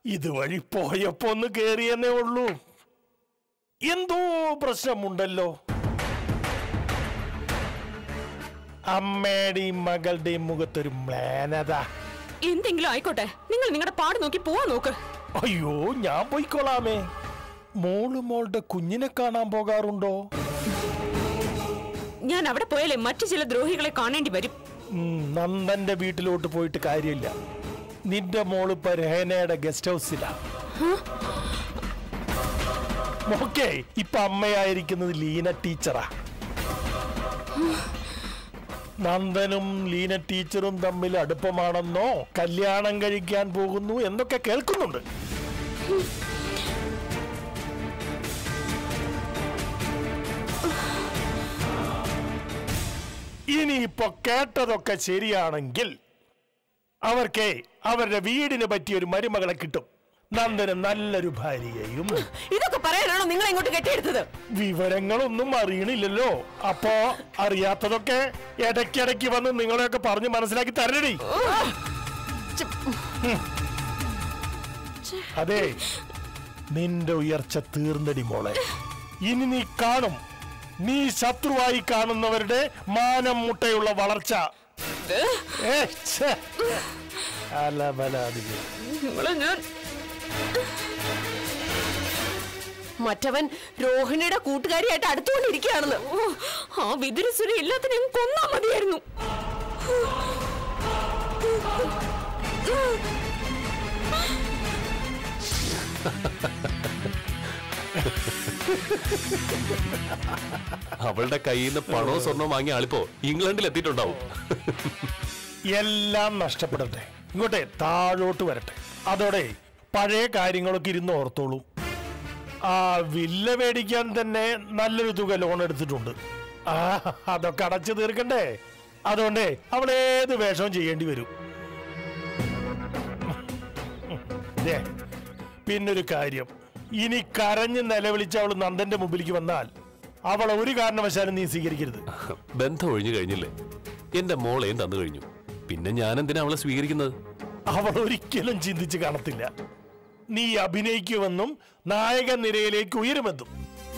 ഇതുവഴി പോയപ്പോ ഒന്ന് കേറിയെന്നേ ഉള്ളൂ എന്തോ പ്രശ്നമുണ്ടല്ലോ അമ്മയുടെയും മകളുടെയും മുഖത്തൊരു മ്ലാനത എന്തെങ്കിലും ആയിക്കോട്ടെ നിങ്ങൾ നിങ്ങളുടെ പാട് നോക്കി പോവാൻ നോക്ക് അയ്യോ ഞാൻ പോയിക്കോളാമേ മോള് മോളുടെ കുഞ്ഞിനെ കാണാൻ പോകാറുണ്ടോ ഞാൻ അവിടെ പോയാലേ മറ്റു ചില ദ്രോഹികളെ കാണേണ്ടി വരും ഉം, നന്ദന്റെ വീട്ടിലോട്ട് പോയിട്ട് കാര്യമില്ല നിന്റെ മോള് ഇപ്പൊ രഹനയുടെ ഗസ്റ്റ് ഹൗസിലാ ഓക്കെ ഇപ്പൊ അമ്മയായിരിക്കുന്നത് ലീന ടീച്ചറാ നന്ദനും ലീന ടീച്ചറും തമ്മിൽ അടുപ്പമാണെന്നോ കല്യാണം കഴിക്കാൻ പോകുന്നു എന്നൊക്കെ കേൾക്കുന്നുണ്ട് ഇനിയിപ്പോ കേട്ടതൊക്കെ ശരിയാണെങ്കിൽ അവർക്ക് അവരുടെ വീടിന് പറ്റിയ ഒരു മരുമകളെ കിട്ടും നന്ദന് നല്ലൊരു ഭാര്യയും ഇതൊക്കെ പറയാനാണോ നിങ്ങൾ ഇങ്ങോട്ട് കെട്ടിയെടുത്തത് വിവരങ്ങളൊന്നും അറിയണില്ലല്ലോ അപ്പോ അറിയാത്തതൊക്കെ ഇടയ്ക്കിടയ്ക്ക് വന്ന് നിങ്ങളെയൊക്കെ പറഞ്ഞ് മനസ്സിലാക്കി തരണടി ഹും. അതെ നിന്റെ ഉയർച്ച തീർന്നടി മോളെ ഇനി നീ കാണും നീ ശത്രുവായി കാണുന്നവരുടെ മാനം മുട്ടയുള്ള വളർച്ച ഏ, ഛെ. അലബലാദികൾ. നിങ്ങളെ ഞാൻ മറ്റവൻ രോഹിണിയുടെ കൂട്ടുകാരിയായിട്ട് അടുത്തുകൊണ്ടിരിക്കുകയാണെന്ന് ഓ, ആ വിതുരസുര എല്ലാത്തിനെയും കൊന്നാ മതിയായിരുന്നു അവളുടെ കയ്യിൽ നിന്ന് പണവും സ്വർണവും വാങ്ങിയ ആളിപ്പോ ഇംഗ്ലണ്ടിൽ എത്തിയിട്ടുണ്ടാവും എല്ലാം നഷ്ടപ്പെടട്ടെ ഇങ്ങോട്ടെ താഴോട്ട് വരട്ടെ അതോടെ പഴയ കാര്യങ്ങളൊക്കെ ഇരുന്ന് ഓർത്തോളൂ ആ വില്ല മേടിക്കാൻ തന്നെ നല്ലൊരു തുക ലോൺ എടുത്തിട്ടുണ്ട് ആ അതൊക്കെ അടച്ചു തീർക്കണ്ടേ അതുകൊണ്ടേ അവൾ ഏത് വേഷവും ചെയ്യേണ്ടി വരും ദേ, പിന്നൊരു കാര്യം ഇനി കരഞ്ഞ് നിലവിളിച്ച് അവൾ നന്ദന്റെ മുമ്പിലേക്ക് വന്നാൽ അവളെ ഒരു കാരണവശാലും നീ സ്വീകരിക്കരുത് ബന്ധം ഒഴിഞ്ഞു കഴിഞ്ഞില്ലേ എന്റെ മോളെയും തന്നു കഴിഞ്ഞു പിന്നെ ഞാൻ എന്തിനാ അവളെ സ്വീകരിക്കുന്നത് അവൾ ഒരിക്കലും ചിന്തിച്ച് കാണത്തില്ല നീ അഭിനയിക്കുമെന്നും നായക നിരയിലേക്ക് ഉയരുമെന്നും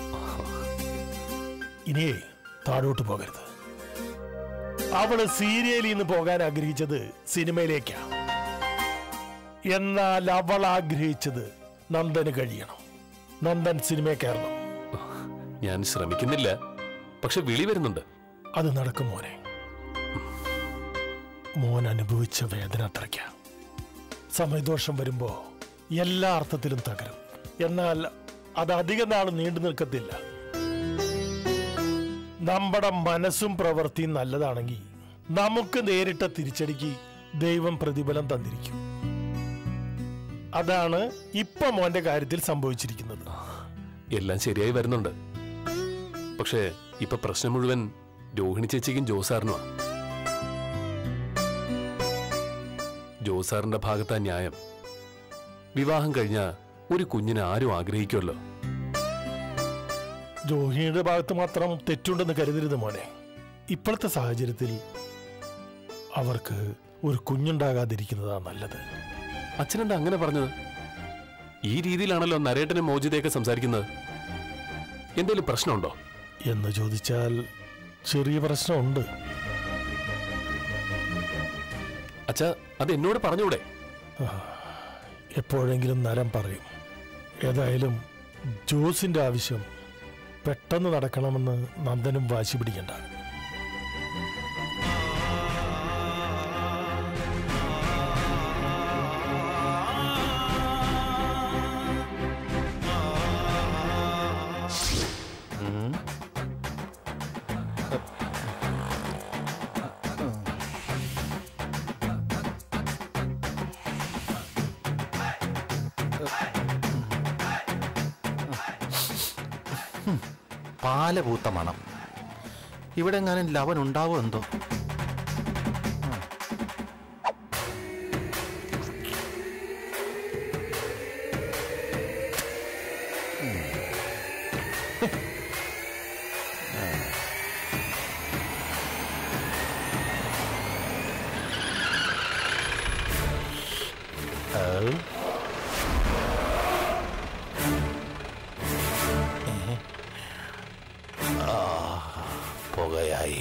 ഇനിയേ താഴോട്ട് പോകരുത് അവള് സീരിയലിൽ നിന്ന് പോകാൻ ആഗ്രഹിച്ചത് സിനിമയിലേക്കാ എന്നാൽ അവൾ ആഗ്രഹിച്ചത് നന്ദന് കഴിയണം നന്ദൻ സിനിമയിൽ കയറണം ഞാൻ ശ്രമിക്കുന്നില്ല പക്ഷെ വിളി വരുന്നുണ്ട് അത് നടക്കും മോനെ മോൻ അനുഭവിച്ച വേദന അത്രയ്ക്ക സമയദോഷം വരുമ്പോ എല്ലാ അർത്ഥത്തിലും തകരും എന്നാൽ അത് അധിക നാൾ നീണ്ടു നിൽക്കത്തില്ല നമ്മുടെ മനസ്സും പ്രവൃത്തിയും നല്ലതാണെങ്കിൽ നമുക്ക് നേരിട്ട തിരിച്ചടിക്ക് ദൈവം പ്രതിഫലം തന്നിരിക്കും അതാണ് ഇപ്പൊ മോന്റെ കാര്യത്തിൽ സംഭവിച്ചിരിക്കുന്നത് എല്ലാം ശരിയായി വരുന്നുണ്ട് പക്ഷേ ഇപ്പൊ പ്രശ്നം മുഴുവൻ രോഹിണി ചേച്ചിക്കും ജോസാറിനുമാ ജോസാറിന്റെ ഭാഗത്താ ന്യായം വിവാഹം കഴിഞ്ഞ ഒരു കുഞ്ഞിനെ ആരും ആഗ്രഹിക്കുമല്ലോ രോഹിണിയുടെ ഭാഗത്ത് മാത്രം തെറ്റുണ്ടെന്ന് കരുതരുത് മോനെ ഇപ്പോഴത്തെ സാഹചര്യത്തിൽ അവർക്ക് ഒരു കുഞ്ഞുണ്ടാകാതിരിക്കുന്നതാ നല്ലത് അച്ഛനെന്താ അങ്ങനെ പറഞ്ഞത് ഈ രീതിയിലാണല്ലോ നരേട്ടനും മോചിതയൊക്കെ സംസാരിക്കുന്നത് എന്തെങ്കിലും പ്രശ്നമുണ്ടോ എന്ന് ചോദിച്ചാൽ ചെറിയ പ്രശ്നമുണ്ട് അച്ഛ അത് എന്നോട് പറഞ്ഞൂടെ എപ്പോഴെങ്കിലും നരം പറയും ഏതായാലും ജോസിന്റെ ആവശ്യം പെട്ടെന്ന് നടക്കണമെന്ന് നന്ദനും വാശി പിടിക്കണ്ട പാലപൂത്ത മണം ഇവിടെ എങ്ങാനും ലവൻ ഉണ്ടാവോ എന്തോ പോവുകയായി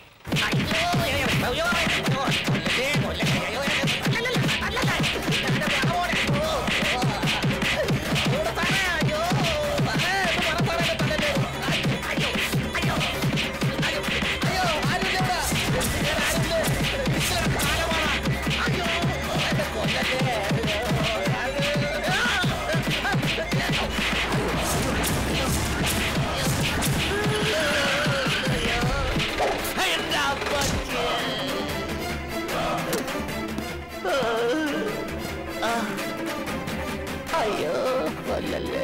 അയ്യോ കൊല്ലല്ലേ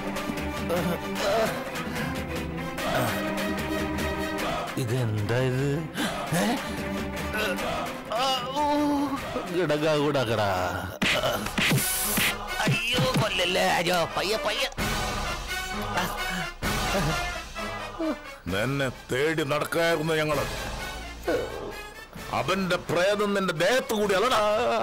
ഇതെന്താ ഇത് ഏ? ആ, ഊ, കിടക കൂടകടാ അയ്യോ കൊല്ലല്ലേ അയ്യോ പയ്യ പയ്യ നിന്നെ തേടി നടക്കായിരുന്നു ഞങ്ങള് അവന്റെ പ്രേതം നിന്റെ ദേഹത്ത് കൂടി അല്ലടാ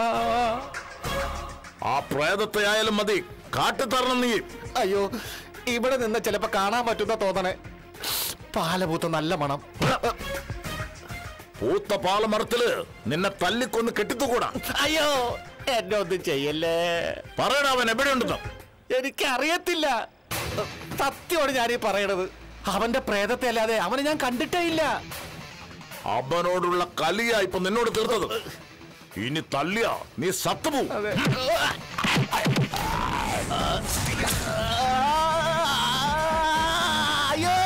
ആ പ്രേതത്തെ ആയാലും മതി കാട്ടിത്തരണം നീ അയ്യോ ഇവിടെ നിന്ന് ചിലപ്പോ കാണാൻ പറ്റുന്ന തോന്നണേ പാലപൂത്ത നല്ല മണം പൂത്ത പാലമരത്തില് നിന്നെ തല്ലിക്കൊന്ന് കെട്ടിത്തുകൂടാ അയ്യോ എന്നെ ഒന്നും ചെയ്യല്ലേ പറയടാ അവൻ എവിടെയുണ്ടെന്ന് എനിക്കറിയത്തില്ല സത്യമാണ് ഞാനീ പറയണത് അവന്റെ പ്രേതത്തെ അല്ലാതെ അവനെ ഞാൻ കണ്ടിട്ടേ ഇല്ല അവനോടുള്ള കലിയാ ഇപ്പൊ നിന്നോട് തീർത്തത് ഇനി തല്ലിയ നീ സത്തുപോകും അയ്യോ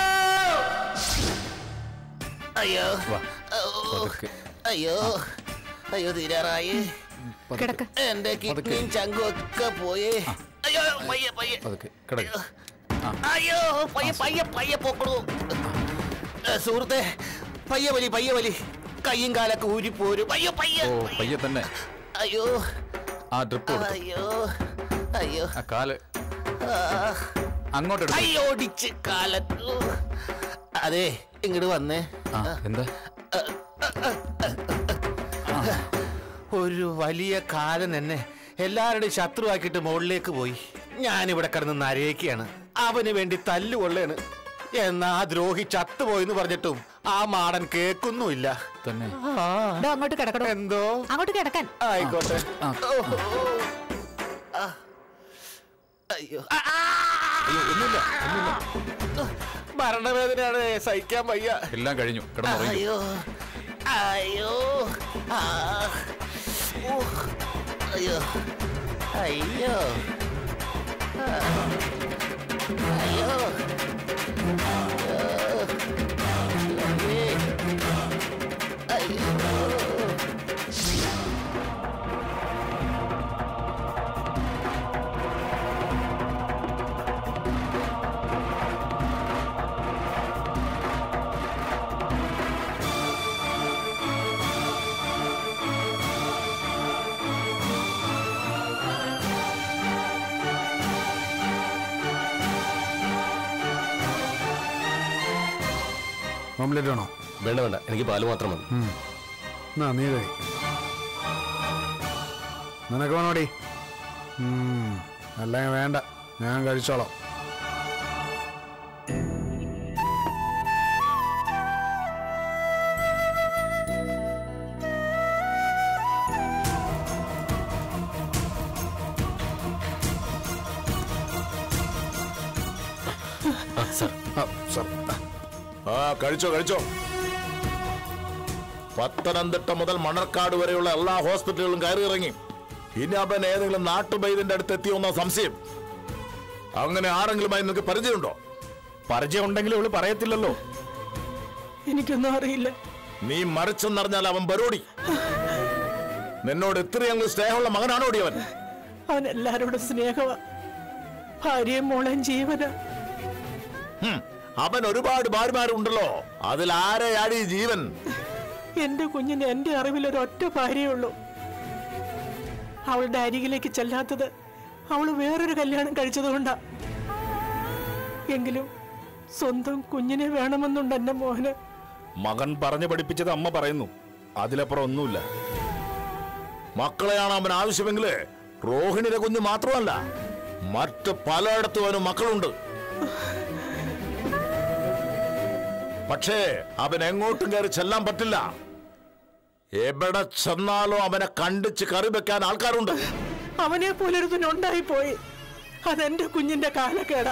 അയ്യോ അയ്യോ അയ്യോ തീരാറായി കിടക്ക് എന്റെ കിഡ്നിയും ചങ്കും ഒക്കെ പോയി അയ്യോ പയ്യെ പയ്യെ കിടക്ക് അയ്യോ പയ്യെ പയ്യെ പയ്യെ പോക്കണു ഏ, സുഹൃത്തെ പയ്യെ വലി പയ്യെ വലി കയ്യും കാലൊക്കെ ഊരിപ്പോരും അയ്യോ പയ്യെ പയ്യെ. പയ്യെ തന്നെ അയ്യോ ആ ഡ്രിപ്പ് അയ്യോ അയ്യോ ആ കാല് ആ. അങ്ങോട്ട് അയ്യോ ഒടിച്ച് കാലത്തു അതെ ഇങ്ങോട്ട് വന്നേ എന്താ ഒരു വലിയ കാലൻ എന്നെ എല്ലാവരുടെയും ശത്രുവാക്കിയിട്ട് മുകളിലേക്ക് പോയി ഞാനിവിടെ കിടന്ന് നരയിക്കുകയാണ് അവന് വേണ്ടി തല്ലുകൊള്ളേണ് എന്നാ ആ ദ്രോഹി ചത്തുപോയെന്ന് പറഞ്ഞിട്ടും ആ മാടൻ കേൾക്കുന്നുമില്ല തന്നെ ദാ അങ്ങോട്ട് കിടക്കണോ എന്തോ അങ്ങോട്ട് കിടക്കാൻ ആയിക്കോട്ടെ ആ. ഓഹോ. ആ. അയ്യോ ആ, ആ. ഒന്നുമില്ല ഒന്നുമില്ല മരണവേദനയാണ് സഹിക്കാൻ വയ്യ എല്ലാം കഴിഞ്ഞു കിടന്നുറങ്ങി അയ്യോ അയ്യോ ആ. ഊ. അയ്യോ അയ്യോ ആ. അയ്യോ അയ്യോ ഓംലെറ്റ് ആണോ വേണ്ട വേണ്ട എനിക്ക് പാല് മാത്രം മതി എന്നാ നീ കഴി നിനക്ക് വേണോടി അല്ലെങ്കിൽ വേണ്ട ഞാൻ കഴിച്ചോളാം ആ സാർ ആ, സർ. ആ കഴിച്ചോ കഴിച്ചോ പത്തനംതിട്ട മുതൽ മണർക്കാട് വരെയുള്ള എല്ലാ ഹോസ്പിറ്റലുകളും കയറി ഇറങ്ങി ഇനി അവൻ ഏതെങ്കിലും നാട്ടുബൈദിന്റെ അടുത്ത് എത്തിയോന്ന സംശയം അങ്ങനെ ആരെങ്കിലുമായി നിങ്ങൾക്ക് പരിചയമുണ്ടോ പരിചയം ഉണ്ടെങ്കിൽ അവള് പറയത്തില്ലല്ലോ എനിക്കൊന്നും അറിയില്ല നീ മറിച്ചെന്നറിഞ്ഞാൽ അവൻ ബരോടി നിന്നോട് ഇത്രയെങ്കിലും സ്നേഹമുള്ള മകനാണോടി അവൻ അവൻ എല്ലാരോടും സ്നേഹമാ ഭാര്യയും മോളെയും ജീവന ഹും, അവൻ ഒരുപാട് ഭാര്യമാരുണ്ടല്ലോ അതിൽ ആരെയാടി ഈ ജീവൻ എന്റെ കുഞ്ഞിന് എന്റെ അറിവിൽ ഒരു ഒറ്റ ഭാര്യയേ ഉള്ളൂ അവളുടെ അരികിലേക്ക് ചെല്ലാത്തത് അവള് വേറൊരു കല്യാണം കഴിച്ചതുകൊണ്ടാ എങ്കിലും സ്വന്തം കുഞ്ഞിനെ വേണമെന്നുണ്ട് എന്റെ മോഹന് മകൻ പറഞ്ഞു പഠിപ്പിച്ചത് അമ്മ പറയുന്നു അതിലപ്പുറം ഒന്നുമില്ല മക്കളെയാണ് അവൻ ആവശ്യമെങ്കില് റോഹിണിയുടെ കുഞ്ഞ് മാത്രമല്ല മറ്റ് പലയിടത്തും അവന് മക്കളുണ്ട് പക്ഷേ അവൻ എങ്ങോട്ടും കയറി ചെല്ലാൻ പറ്റില്ല എവിടെ ചെന്നാലും അവനെ കണ്ടിച്ച് കറി വെക്കാൻ ആൾക്കാരുണ്ട് അവനെ പോലൊരുത്തനുണ്ടായി പോയി അതെന്റെ കുഞ്ഞിന്റെ കാലക്കേടാ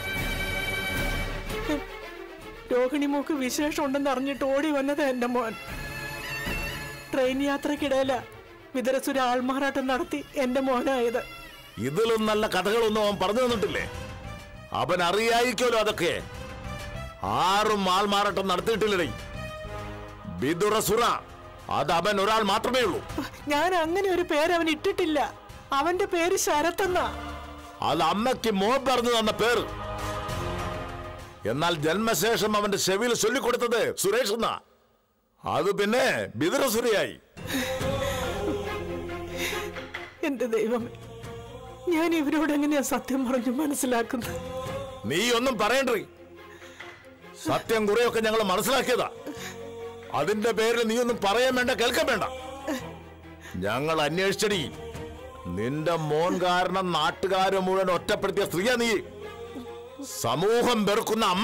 രോഹിണി മൂക്ക് വിശേഷം ഉണ്ടെന്ന് അറിഞ്ഞിട്ട് ഓടി വന്നത് എന്റെ മോൻ ട്രെയിൻ യാത്രക്കിടയില വിതരസുര ആൾമാറാട്ടം നടത്തി എന്റെ മോനായത് ഇതിലും നല്ല കഥകളൊന്നും അവൻ പറഞ്ഞു തന്നിട്ടില്ലേ അവൻ അറിയായിക്കോലോ അതൊക്കെ ആറും ആൾമാറാട്ടം നടത്തിയിട്ടില്ലേ ബിദുറസുറ അത് അവൻ ഒരാൾ മാത്രമേ ഉള്ളൂ ഞാൻ അങ്ങനെ ഒരു പേര് അവൻ ഇട്ടിട്ടില്ല അവന്റെ പേര് ശരത്തെന്നാ അത് അമ്മയ്ക്ക് മോൻ പറഞ്ഞു തന്ന പേര് എന്നാൽ ജന്മശേഷം അവന്റെ ചെവിയിൽ ചൊല്ലിക്കൊടുത്തത് സുരേഷ് എന്നാ അത് പിന്നെ ബിദുറസുരയായി എന്റെ ദൈവമേ ഞാൻ ഇവരോട് എങ്ങനെയാ സത്യം പറഞ്ഞു മനസ്സിലാക്കുന്നത് നീ ഒന്നും പറയണ്ടേ സത്യം കുറെയൊക്കെ ഞങ്ങൾ മനസ്സിലാക്കിയതാ അതിന്റെ പേരിൽ നീ ഒന്നും പറയാൻ വേണ്ട കേൾക്കാൻ വേണ്ട ഞങ്ങൾ അന്വേഷിച്ചടി നിന്റെ മോൻ കാരണം നാട്ടുകാരെ മുഴുവൻ ഒറ്റപ്പെടുത്തിയ സ്ത്രീയാ നീ സമൂഹം വെറുക്കുന്ന അമ്മ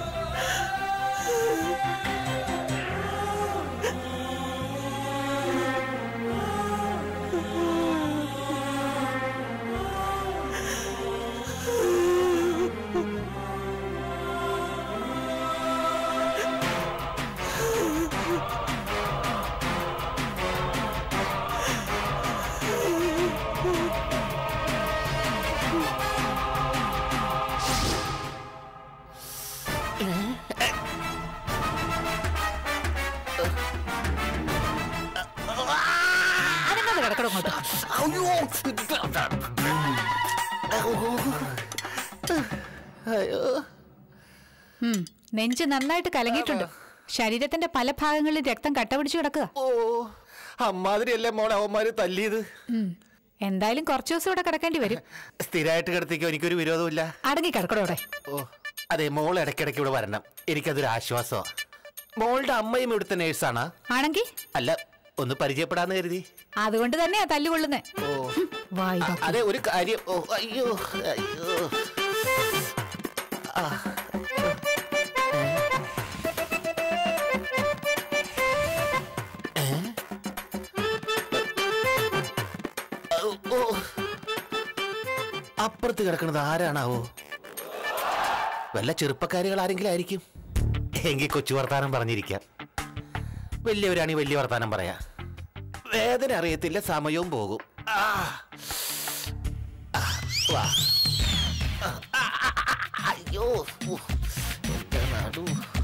അനങ്ങാതെ കിടക്കണം അങ്ങോട്ട് ഉം, നെഞ്ച് നന്നായിട്ട് കലങ്ങിയിട്ടുണ്ട് ശരീരത്തിന്റെ പല ഭാഗങ്ങളിൽ രക്തം കട്ട പിടിച്ചു കിടക്കുക ഓ അമ്മാതിരിയല്ലേ മോളെ അവന്മാര് തല്ലിയത് ഉം, എന്തായാലും കുറച്ചു ദിവസം ഇവിടെ കിടക്കേണ്ടി വരും സ്ഥിരമായിട്ട് കിടത്തിക്കോ എനിക്കൊരു വിരോധമില്ല അടങ്ങി കിടക്കണോടെ ഓ അതെ മോൾ ഇടയ്ക്കിടയ്ക്ക് ഇവിടെ വരണം എനിക്കതൊരു ആശ്വാസമാണ് മോളുടെ അമ്മയും ഇവിടുത്തെ നേഴ്സാണ് ആണെങ്കി അല്ല ഒന്ന് പരിചയപ്പെടാന്ന് കരുതി അതുകൊണ്ട് തന്നെയാ തല്ലുകൊള്ളുന്നേ ഓ വായി അ- അതെ ഒരു കാര്യം ഓ അയ്യോ അയ്യോ ആ. ഏ? ഓ, ഓ. അപ്പുറത്ത് കിടക്കുന്നത് ആരാണാവോ വല്ല ചെറുപ്പക്കാരികൾ ആരെങ്കിലും ആയിരിക്കും എങ്കിൽ കൊച്ചു വർത്താനം പറഞ്ഞിരിക്കാം വലിയവരാണെങ്കിൽ വലിയ വർത്താനം പറയാ വേദന അറിയത്തില്ല സമയവും പോകും ആ. ആ, വാ. ആ, ആ, ആ, ആ, അയ്യോ ഉ, എന്റെ നടു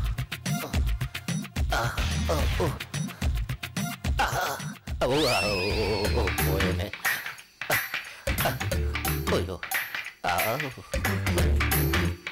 ആ, ഓ, ഓ. ആ, ഓ, ആ, ഓ, ഓ, ഓ, പോയേനെ. ആ, ആ, അയ്യോ ആ, ഓ.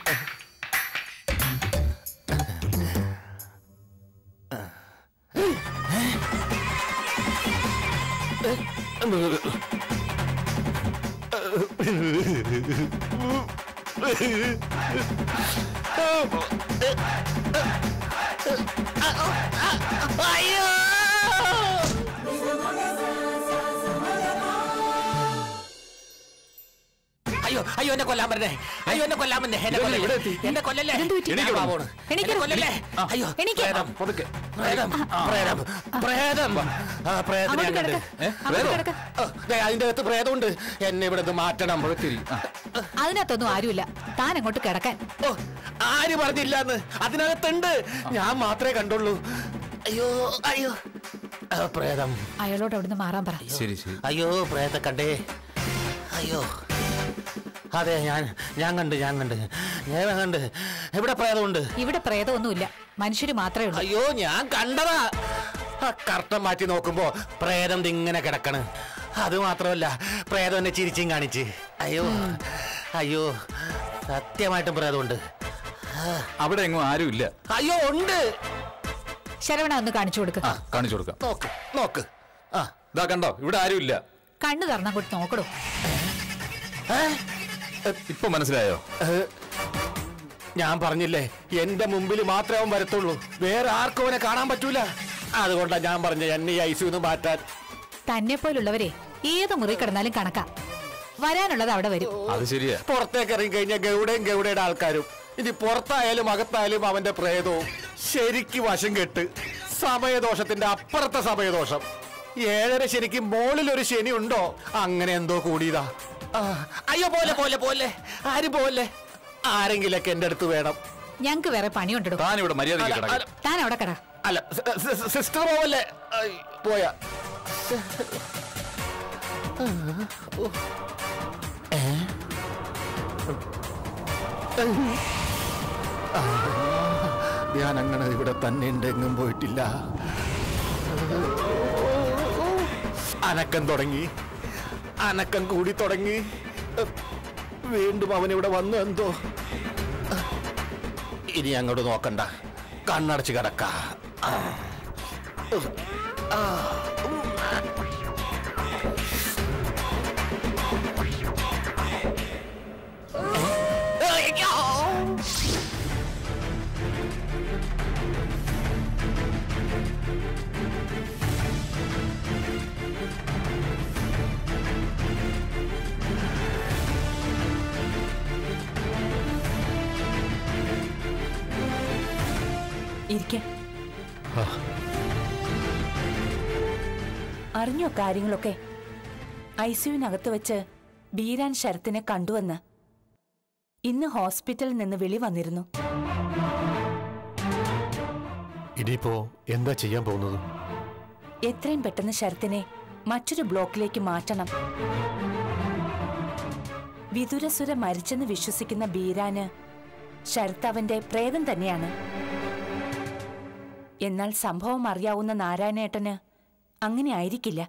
അയ്യോ അയ്യോ എന്നെ കൊല്ലാൻ പറ്റേ അയ്യോ എന്നെ കൊല്ലാൻ പറ്റേ എന്നെ കൊല്ലല്ലേ എന്നെ കൊല്ലല്ലേ ഇതെന്ത് പറ്റി? ഞാൻ പാവമാണ്. എണീക്ക്. എന്നെ കൊല്ലല്ലേ അയ്യോ എണീക്ക്. പ്രേതം പ്രേതം പ്രേതം പ്രേതം ആ പ്രേതത്തിനെ അങ്ങോട്ട് കണ്ട് കിടക്ക് അങ്ങോട്ട് കിടക്ക് ഓ, ദേ, അതിന്റെ അകത്ത് പ്രേതമുണ്ട് എന്നെ ഇവിടെ നിന്ന് മാറ്റണം അതിനകത്തൊന്നും ആരുമില്ല താൻ അങ്ങോട്ട് കിടക്കാൻ ഓ ആര് പറഞ്ഞില്ലാന്ന് അതിനകത്തുണ്ട് ഞാൻ മാത്രമേ കണ്ടുള്ളൂ അയ്യോ അയ്യോ ആ, പ്രേതം അയാളോട് അവിടുന്ന് മാറാൻ പറ ശരി ശരി അയ്യോ പ്രേത കണ്ടേ അയ്യോ അതെ ഞാൻ ഞാൻ കണ്ട് ഞാൻ കണ്ട് ഞാൻ കണ്ട് എവിടെ പ്രേതമുണ്ട് ഇവിടെ പ്രേതമൊന്നുമില്ല മനുഷ്യര് മാത്രമേ ഉള്ളൂ അയ്യോ ഞാൻ കണ്ടതാ ആ കർട്ടൻ മാറ്റി നോക്കുമ്പോ പ്രേതം ദേ ഇങ്ങനെ കിടക്കണ് അത് മാത്രമല്ല പ്രേതം എന്നെ ചിരിച്ചും കാണിച്ച് അയ്യോ അയ്യോ സത്യമായിട്ടും പ്രേതമുണ്ട് അവിടെ എങ്ങും ആരും ഇല്ല അയ്യോ ഉണ്ട് ശരവണ ഒന്ന് കാണിച്ചു കൊടുക്ക് ആ കാണിച്ചു കൊടുക്കാം നോക്ക് നോക്ക് ആ ഇതാ കണ്ടോ ഇവിടെ ആരും ഇല്ല കണ്ണു തുറന്നാ കൊടുത്ത് നോക്കണോ ഏ? ഇപ്പൊ മനസ്സിലായോ ഏ? ഞാൻ പറഞ്ഞില്ലേ എന്റെ മുമ്പിൽ മാത്രമേ അവൻ വരത്തുള്ളൂ വേറെ ആർക്കും അവനെ കാണാൻ പറ്റൂല അതുകൊണ്ടാ ഞാൻ പറഞ്ഞ എന്നെ ഈ ഐസിന്ന് മാറ്റാൻ തന്നെ പോലുള്ളവരെ ഏത് മുറി കിടന്നാലും കണക്കാ വരാനുള്ളത് അവിടെ വരും അത് ശരിയാ പുറത്തേക്ക് ഇറങ്ങി കഴിഞ്ഞാൽ ഗൗഡയും ഗൗഡയുടെ ആൾക്കാരും ഇനി പുറത്തായാലും അകത്തായാലും അവന്റെ പ്രേതവും ശരിക്ക് വശം കെട്ട് സമയദോഷത്തിന്റെ അപ്പുറത്തെ സമയദോഷം ഏഴര ശനിക്ക് മോളിൽ ഒരു ശനി ഉണ്ടോ അങ്ങനെ എന്തോ കൂടിയതാ ആ, അയ്യോ പോലെ പോലെ പോലെ ആരും പോലെ ആരെങ്കിലൊക്കെ എന്റെ അടുത്ത് വേണം ഞങ്ങക്ക് വേറെ പണിയുണ്ടോ താൻ ഇവിടെ മര്യാദയ്ക്ക് അല്ല, കിടക്കുക അല്ല, താൻ അവിടെ കട അല്ല സി- സി- സിസ്റ്റർ പോവല്ലേ ഐ, പോയാ ഞാൻ അങ്ങനെ ഇവിടെ തന്നെ ഉണ്ട് എങ്ങും പോയിട്ടില്ല അനക്കം തുടങ്ങി അനക്കം കൂടി തുടങ്ങി വീണ്ടും അവൻ ഇവിടെ വന്നു എന്തോ ഇനി അങ്ങോട്ട് നോക്കണ്ട കണ്ണടച്ച് കിടക്ക ഇരിക്കെ അറിഞ്ഞോ കാര്യങ്ങളൊക്കെ ഐ സിയുവിനകത്ത് വെച്ച് ബീരാൻ ശരത്തിനെ കണ്ടുവന്ന് ഇന്ന് ഹോസ്പിറ്റലിൽ നിന്ന് വിളി വന്നിരുന്നു ഇനിയിപ്പോ എന്താ ചെയ്യാൻ പോകുന്നത് എത്രയും പെട്ടെന്ന് ശരത്തിനെ മറ്റൊരു ബ്ലോക്കിലേക്ക് മാറ്റണം വിതുരസുര മരിച്ചെന്ന് വിശ്വസിക്കുന്ന ബീരാന് ശരത്ത് അവന്റെ പ്രേതം തന്നെയാണ് എന്നാൽ സംഭവം അറിയാവുന്ന നാരായണേട്ടന് അങ്ങനെ ആയിരിക്കില്ല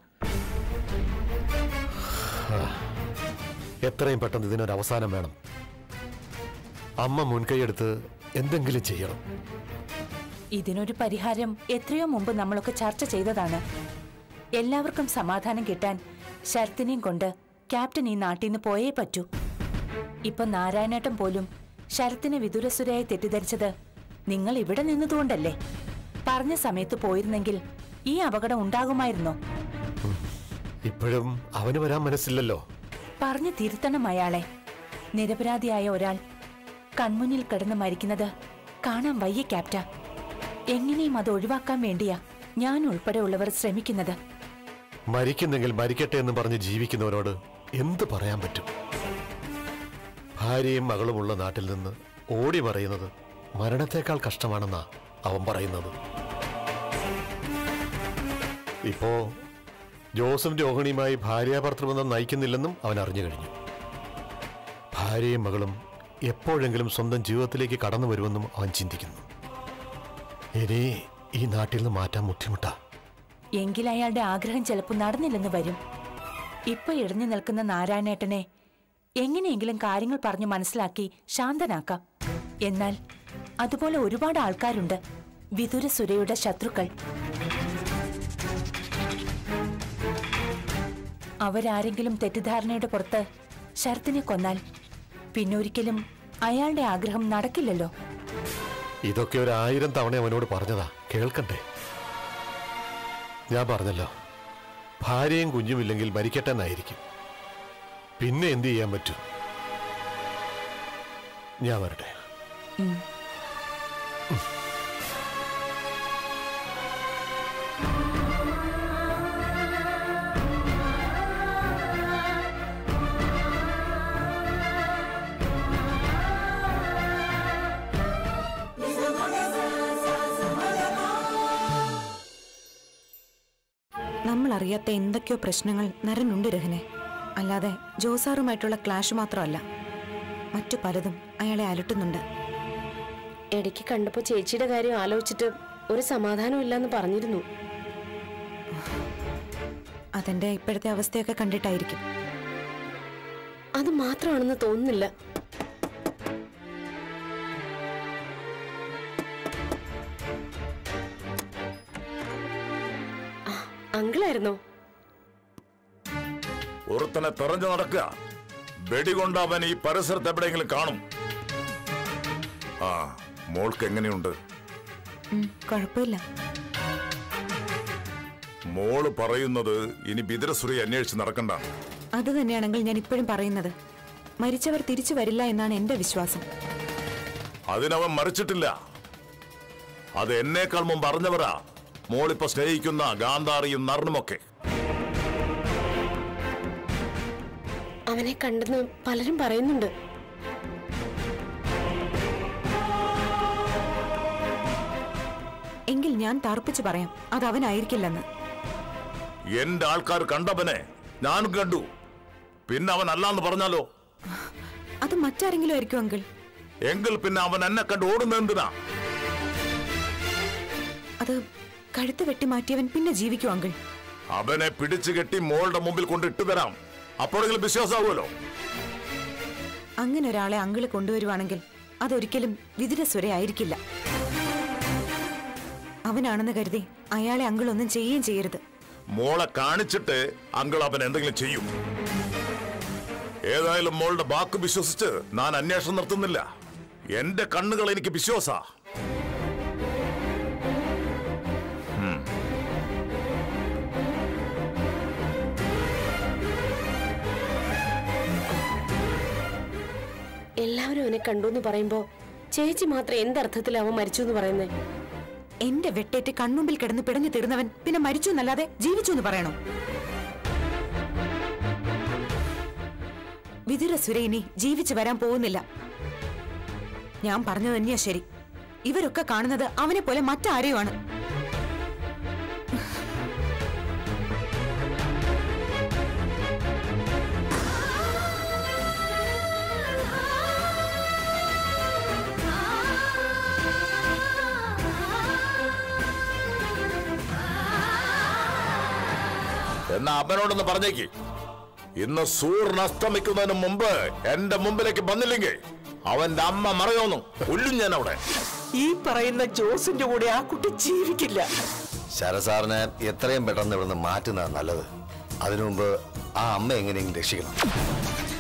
എത്രയും പെട്ടെന്ന് ഇതിനൊരു അവസാനം വേണം അമ്മ മുൻകൈയെടുത്ത് എന്തെങ്കിലും ചെയ്യണം ഇതിനൊരു പരിഹാരം എത്രയോ മുമ്പ് നമ്മളൊക്കെ ചർച്ച ചെയ്തതാണ് എല്ലാവർക്കും സമാധാനം കിട്ടാൻ ശരത്തിനെയും കൊണ്ട് ക്യാപ്റ്റൻ ഈ നാട്ടിൽ നിന്ന് പോയേ പറ്റൂ ഇപ്പൊ നാരായണേട്ടൻ പോലും ശരത്തിനെ വിദുരസുരയായി തെറ്റിദ്ധരിച്ചത് നിങ്ങൾ ഇവിടെ നിന്നതുകൊണ്ടല്ലേ പറഞ്ഞ സമയത്ത് പോയിരുന്നെങ്കിൽ ഈ അപകടം ഉണ്ടാകുമായിരുന്നോ ഇപ്പോഴും അവന് വരാൻ മനസ്സില്ലല്ലോ പറഞ്ഞു തിരുത്തണം അയാളെ നിരപരാധിയായ ഒരാൾ കൺമുന്നിൽ കിടന്ന് മരിക്കുന്നത് കാണാൻ വയ്യ ക്യാപ്റ്റ എങ്ങനെയും അത് ഒഴിവാക്കാൻ വേണ്ടിയാ ഞാൻ ഉൾപ്പെടെയുള്ളവർ ശ്രമിക്കുന്നത് മരിക്കുന്നെങ്കിൽ മരിക്കട്ടെ എന്ന് പറഞ്ഞ് ജീവിക്കുന്നവരോട് എന്ത് പറയാൻ പറ്റും ഭാര്യയും മകളുമുള്ള നാട്ടിൽ നിന്ന് ഓടി മറയുന്നത് മരണത്തേക്കാൾ കഷ്ടമാണെന്നാ അവൻ പറയുന്നത് ഇപ്പോ ജോസും രോഹിണിയുമായി ഭാര്യാഭർത്തൃബന്ധം നയിക്കുന്നില്ലെന്നും അവൻ അറിഞ്ഞു കഴിഞ്ഞു ഭാര്യയും മകളും എപ്പോഴെങ്കിലും സ്വന്തം ജീവിതത്തിലേക്ക് കടന്നു വരുമെന്നും അവൻ ചിന്തിക്കുന്നു ഇനി ഈ നാട്ടിൽ നിന്ന് മാറ്റാൻ ബുദ്ധിമുട്ടാ എങ്കിൽ അയാളുടെ ആഗ്രഹം ചിലപ്പോൾ നടന്നില്ലെന്ന് വരും ഇപ്പൊ ഇടഞ്ഞു നിൽക്കുന്ന നാരായണേട്ടനെ എങ്ങനെയെങ്കിലും കാര്യങ്ങൾ പറഞ്ഞു മനസ്സിലാക്കി ശാന്തനാക്കാം എന്നാൽ അതുപോലെ ഒരുപാട് ആൾക്കാരുണ്ട് വിതുര സുരയുടെ ശത്രുക്കൾ അവരാരെങ്കിലും തെറ്റിദ്ധാരണയുടെ പുറത്ത് ശരത്തിനെ കൊന്നാൽ പിന്നൊരിക്കലും അയാളുടെ ആഗ്രഹം നടക്കില്ലല്ലോ ഇതൊക്കെ ഒരു ആയിരം തവണ അവനോട് പറഞ്ഞതാ കേൾക്കണ്ടേ ഞാൻ പറഞ്ഞല്ലോ ഭാര്യയും കുഞ്ഞുമില്ലെങ്കിൽ മരിക്കട്ടെ എന്നായിരിക്കും പിന്നെ എന്ത് ചെയ്യാൻ പറ്റും ഞാൻ വരട്ടെ ഉം. നമ്മൾ അറിയാത്ത എന്തൊക്കെയോ പ്രശ്നങ്ങൾ നരനുണ്ട് രഹനെ അല്ലാതെ ജോസാറുമായിട്ടുള്ള ക്ലാഷ് മാത്രമല്ല മറ്റു പലതും അയാളെ അലട്ടുന്നുണ്ട് ഇടയ്ക്ക് കണ്ടപ്പോ ചേച്ചിയുടെ കാര്യം ആലോചിച്ചിട്ട് ഒരു സമാധാനം ഇല്ലെന്ന് പറഞ്ഞിരുന്നു അതെന്റെ ഇപ്പോഴത്തെ അവസ്ഥയൊക്കെ കണ്ടിട്ടായിരിക്കും അത് മാത്രമാണെന്ന് തോന്നുന്നില്ല ആ, അങ്കിളായിരുന്നോ ഒരുത്തനെ തെറഞ്ഞു നടക്കുക വെടികൊണ്ട് അവൻ ഈ പരിസരത്ത് എവിടെയെങ്കിലും കാണും ആ മോൾക്ക് എങ്ങനെയുണ്ട് ഉം, കുഴപ്പമില്ല മോള് പറയുന്നത് ഇനി ബിദരസുരി അന്വേഷിച്ച് നടക്കണ്ട അത് തന്നെയാണെങ്കിൽ ഞാൻ ഇപ്പോഴും പറയുന്നത് മരിച്ചവർ തിരിച്ചു വരില്ല എന്നാണ് എന്റെ വിശ്വാസം അതിനവൻ മറിച്ചിട്ടില്ല അത് എന്നേക്കാൾ മുമ്പ് അറിഞ്ഞവരാ മോളിപ്പോ സ്നേഹിക്കുന്ന ഗാന്ധാറിയും നർണുമൊക്കെ അവനെ കണ്ടെന്ന് പലരും പറയുന്നുണ്ട് എങ്കിൽ ഞാൻ തർപ്പിച്ച് പറയാം അത് അവനായിരിക്കില്ലെന്ന് എന്റെ ആൾക്കാർ കണ്ടവനെ ഞാനും കണ്ടു പിന്നെ അവൻ അല്ലാന്ന് പറഞ്ഞാലോ അത് മറ്റാരെങ്കിലും ആയിരിക്കും അങ്കിൾ എങ്കിൽ പിന്നെ അവൻ എന്നെ കണ്ട് ഓടുന്ന എന്തിനാ അത് കഴുത്ത് വെട്ടി മാറ്റിയവൻ പിന്നെ ജീവിക്കും അങ്കിൾ അവനെ പിടിച്ചു കെട്ടി മോളുടെ മുമ്പിൽ കൊണ്ട് ഇട്ടു തരാം അപ്പോഴെങ്കിലും വിശ്വാസമാവുമല്ലോ അങ്ങനെ ഒരാളെ അങ്കിള് കൊണ്ടുവരുവാണെങ്കിൽ അതൊരിക്കലും വിതിരസ്വര ആയിരിക്കില്ല അവനാണെന്ന് കരുതി അയാളെ അങ്കിൾ ഒന്നും ചെയ്യുകയും ചെയ്യരുത് മോളെ കാണിച്ചിട്ട് അങ്കിൾ അവൻ എന്തെങ്കിലും ചെയ്യും ഏതായാലും മോളുടെ വാക്ക് വിശ്വസിച്ച് ഞാൻ അന്വേഷണം നടത്തുന്നില്ല എന്റെ കണ്ണുകൾ എനിക്ക് വിശ്വാസ എല്ലാവരും അവനെ കണ്ടു എന്ന് പറയുമ്പോ ചേച്ചി മാത്രം എന്തർത്ഥത്തിൽ അവൻ മരിച്ചു എന്ന് പറയുന്നേ എന്റെ വെട്ടേറ്റ് കൺമുമ്പിൽ കിടന്ന് പിടഞ്ഞു തീർന്നവൻ പിന്നെ മരിച്ചു എന്നല്ലാതെ ജീവിച്ചു എന്ന് പറയണോ വിതുരസുര ഇനി ജീവിച്ചു വരാൻ പോകുന്നില്ല ഞാൻ പറഞ്ഞത് തന്നെയാ ശരി ഇവരൊക്കെ കാണുന്നത് അവനെ പോലെ മറ്റാരെയുമാണ് എന്നാ അവനോടൊന്ന് പറഞ്ഞേക്ക് ഇന്ന് സൂര്യൻ അസ്തമിക്കുന്നതിന് മുമ്പ് എന്റെ മുമ്പിലേക്ക് വന്നില്ലെങ്കിൽ അവന്റെ അമ്മ മറയോന്നു കൊല്ലും ഞാൻ അവിടെ ഈ പറയുന്ന ജോസിന്റെ കൂടെ ആ കുട്ടി ജീവിക്കില്ല ശരസാറിനെ എത്രയും പെട്ടെന്ന് ഇവിടുന്ന് മാറ്റുന്നതാണ് നല്ലത് അതിനു മുമ്പ് ആ അമ്മ എങ്ങനെയെങ്കിലും രക്ഷിക്കണം